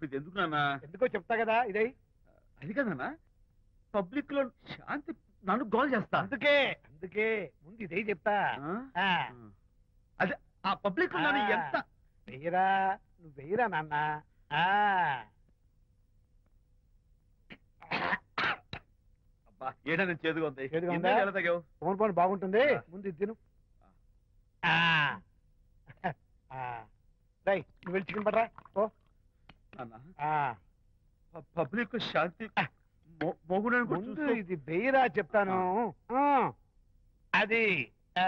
ఇప్పుడు ఇది ఎందుకు నాన్న ఎందుకో చెప్తా కదా ఇదే అది కదన్నా పబ్లిక్ లో శాంతి నన్ను గోల్ చేస్తా అందుకే అందుకే ముందు ఇదే చెప్తా ఆ? ఆ, అదే ఆ పబ్లిక్ నన్ను ఆ. ఎంత వెయ్యరా నువ్వు వెయ్యరా నాన్న ఆ, అబ్బా ఏడని చేదుగా ఉంది చేదుగా ఉందా? ఇందాక ఎలా తాగావు ఫోన్ ఫోన్ బాగుంటుంది ముందు ఇది తిను ఆ, ఆ. రేయ్, నువ్వు వెళ్ళి చికెన్ పట్టరా ఓ నాన్న ఆ, పబ్లిక్ శాంతి మొ- మొగుడని కూడా ముందు చూస్తూ- ఇది వెయ్యరా చెప్తాను ఆ, అది ఆ,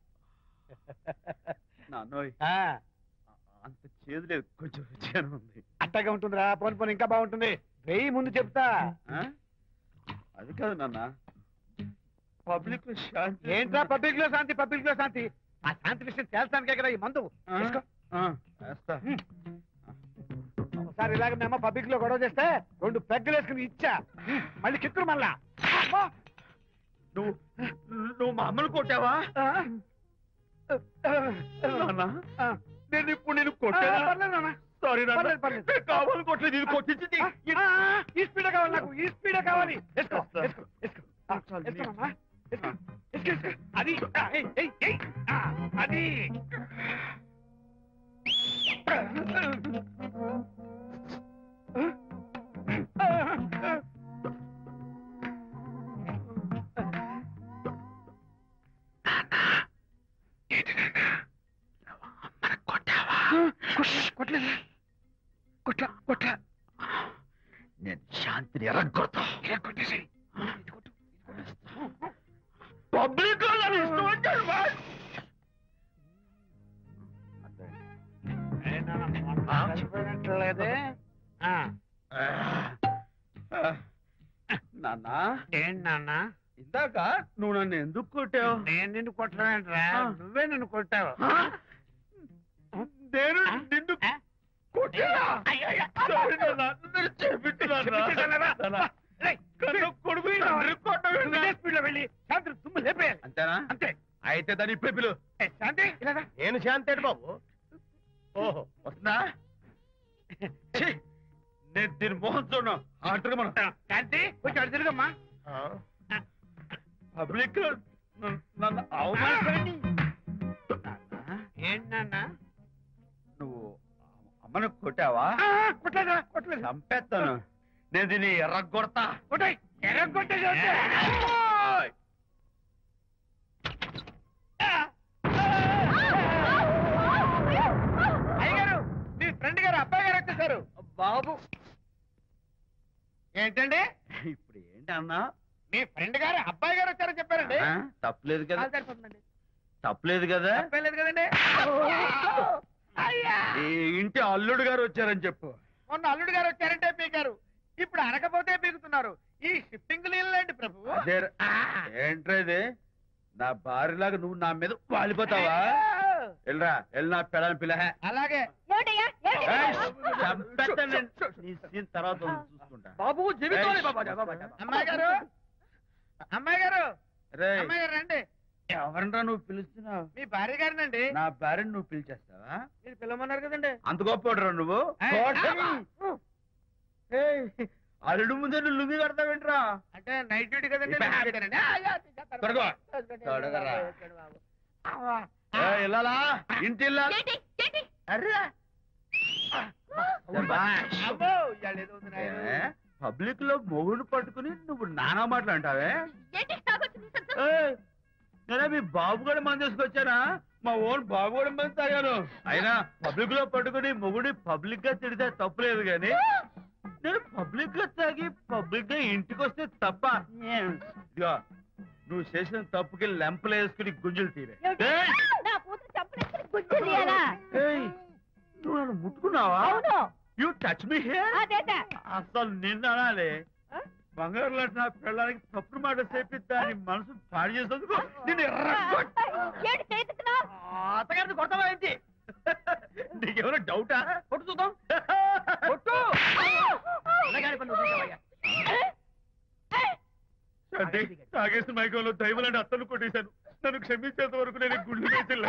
నాన్నోయ్ ఆ, అంత చేదు లేదు కొంచెం రుచిగానే ఉంది అట్టగా ఉంటుందిరా పోను పోను ఇంకా బాగుంటుంది వెయ్యి ముందు చెప్తా ఆ? అది కాదు నాన్న పబ్లిక్ లో శాంతి ఏంట్రా పబ్లిక్ లో శాంతి పబ్లిక్ లో శాంతి ఆ శాంతి విషయం తేల్చడానికే కదా ఈ మందు ఆ? తీసుకో. ఆ, వేస్తా ఒకసారి ఇలాగ మేము పబ్లిక్ లో గొడవ చేస్తే రెండు పెగ్గలు వేసుకుని ఇచ్చా మళ్ళీ కిక్కురు మళ్ళా అమ్మా! నువ్వు నువ్వు మా అమ్మను కొట్టావా ఆ? నాన్న ఆ. నేను ఇప్పుడు నేను ఆ, కొట్టానా పర్లేదు నాన్న. సారీ నాన్న పర్లేదు, పర్లేదు. నేను కావాలి కొట్టలేదు ఇది కొట్టించింది ఆ, ఆ, ఈ స్పీడే కావాలి నాకు ఈ స్పీడే కావాలి వేసుకో వేస్తా. వేసుకో వేసుకో ఆ, చాలు, వేసుకోనమ్మా. వేసుకో, వేసుకో, వేసుకో. అది ఆ, ఏయ్, ఏయ్, ఏయ్. ఆ, అది కొట్టలేదు కొట్ల కొట్ల నేను శాంతిని ఎరగొడతా కొట్టేసాయి పబ్లిక్ లో నన్ను ఇష్టం వచ్చాడు బాయ్. చనిపోయినట్లేదే ఆ, నాన్న ఏంటి నాన్న ఇందాక నువ్వు నన్ను ఎందుకు కొట్టావు నేను నిన్ను కొట్టలేంట్రా ఆ. నువ్వే నిన్ను కొట్టావు నేను ఆ? నిన్ను ఆ? కొట్టానా? అయ్యయ్య. సారీ నాన్న, నన్ను చేపించు నాన్న. చేపించానా? నాన్న, రేయ్, కన్ను కొడుకు తండ్రి కొట్టవేంటి? నువ్వు ఇదే స్పీడ్లో వెళ్ళి శాంతి తుమ్ము లేపేయాలి అంతేనా అంతే అయితే దాని ఇప్పుడే పిలు ఏ, శాంతి ఇలా రా. నేను శాంతేడు బాబు ఓహో వస్తుందా ఛీ, నేను దీని మోహన్ చూడను ఆటగా మనం శాంతి కొంచెం అటు తిరుగమ్మా పబ్లిక్ లో నన్ను- నన్ను అవమానపడి ఏంటి నాన్న నువ్వు అమ్మను కొట్టావా ఆ, కొట్టలేదా కొట్టలేదు చంపేస్తాను నేను దీన్ని ఎర్రగొడతా కొట్టాయి ఎర్ర కొట్టేసి వస్తే. ఓయ్! అయ్యగారు మీ ఫ్రెండ్ గారు అబ్బాయి గారు వచ్చేసారు బాబు ఏంటండి ఇప్పుడు ఏంటి అన్నా మీ ఫ్రెండ్ గారు అబ్బాయి గారు వచ్చారని చెప్పారండి ఆ, తప్పలేదు కదా కాలు సరిపోతుందండి తప్పలేదు కదా తప్పలేదు కదండి అయ్యా ఈ ఇంటి అల్లుడు గారు వచ్చారని చెప్పు మొన్న అల్లుడు గారు వచ్చారంటే పీకారు ఇప్పుడు అనకపోతే పీకుతున్నారు ఈ షిఫ్టింగ్ నీళ్ళండి ప్రభు అదే ఏంట్రా ఇది నా భార్యలాగా నువ్వు నా మీద వాలిపోతావా వెళ్ళరా వెళ్ళి నా పెళ్ళని పిల్ల అలాగే ఏమిటయ్యా ఏమిటి ఏయ్, ఇది? చంపేస్తాను నేను. నీ సీన్ తర్వాత ఉంది, చూసుకుంటా బాబు జీవితంలో బాబా, అమ్మాయి గారు అమ్మాయి గారు రేయ్, అమ్మాయి గారు రండి ఎవరినరా నువ్వు పిలుస్తున్నావు మీ భార్య గారినండి నా భార్యను నువ్వు పిలిచేస్తావా మీరు పిలవమన్నారు కదండి అంత గొప్ప నువ్వు ఏయ్, కోటమి. ఏయ్, అల్లుడు ముందే నువ్వు లుంగి కడతావేంట్రా అంటే నైట్ డ్యూటీ కదండి ఇప్పుడు night duty నండి. ఆ, యా, తీసేస్తాను. తొడగో. తొడగండి. తొడగరా. వచ్చాడు బాబు. అవ్వా. ఏయ్, ఇల్లాలా ఇంటి ఇల్లాలా? ఏంటి ఏంటి అర్రా. శభాష్. అబ్బో, ఇవాళ ఏదో ఉంది నాయన. ఏ, పబ్లిక్ లో మొగుడు పట్టుకుని నువ్వు నానా మాటలు అంటావే ఏంటి తాగొచ్చింది సత్తు? ఏయ్, నేనే మీ బాబు కూడా మంది తీసుకొచ్చానా మా ఓన్ బాబు కూడా మంది తాగాను అయినా పబ్లిక్ లో పట్టుకుని మొగుడి పబ్లిక్ గా తిడితే తప్పులేదు గాని నేను పబ్లిక్ గా తాగి పబ్లిక్ గా ఇంటికి వస్తే తప్ప ఇదిగో నువ్వు చేసిన తప్పుకి లెంపలు వేసుకుని గుంజులు తీరే ఏమిటి? ఏయ్, నా కూతురు చంపలేసుకుని గుజ్జు తీయాలా? ఏయ్, నువ్వు నన్ను ముట్టుకున్నావా అవును యూ టచ్ మీ హియర్ అదేట అసలు నిన్న అనాలి బంగారు లాంటి నా పిల్లలకి తప్పుడు మాట చెప్పి దాని మనసు పాడు చేసేందుకు నేను ఏంటి చేతుకున్నావు అత్తగారిని కొడతావా ఏంటి నీకేమైనా డౌటా కొట్టు చూద్దాం కొట్టు తాగేసిన మైకంలో దైవలాంటి అత్తలు కొట్టేశాను నన్ను క్షమించేంత వరకు నేను గుళ్ళు వేసి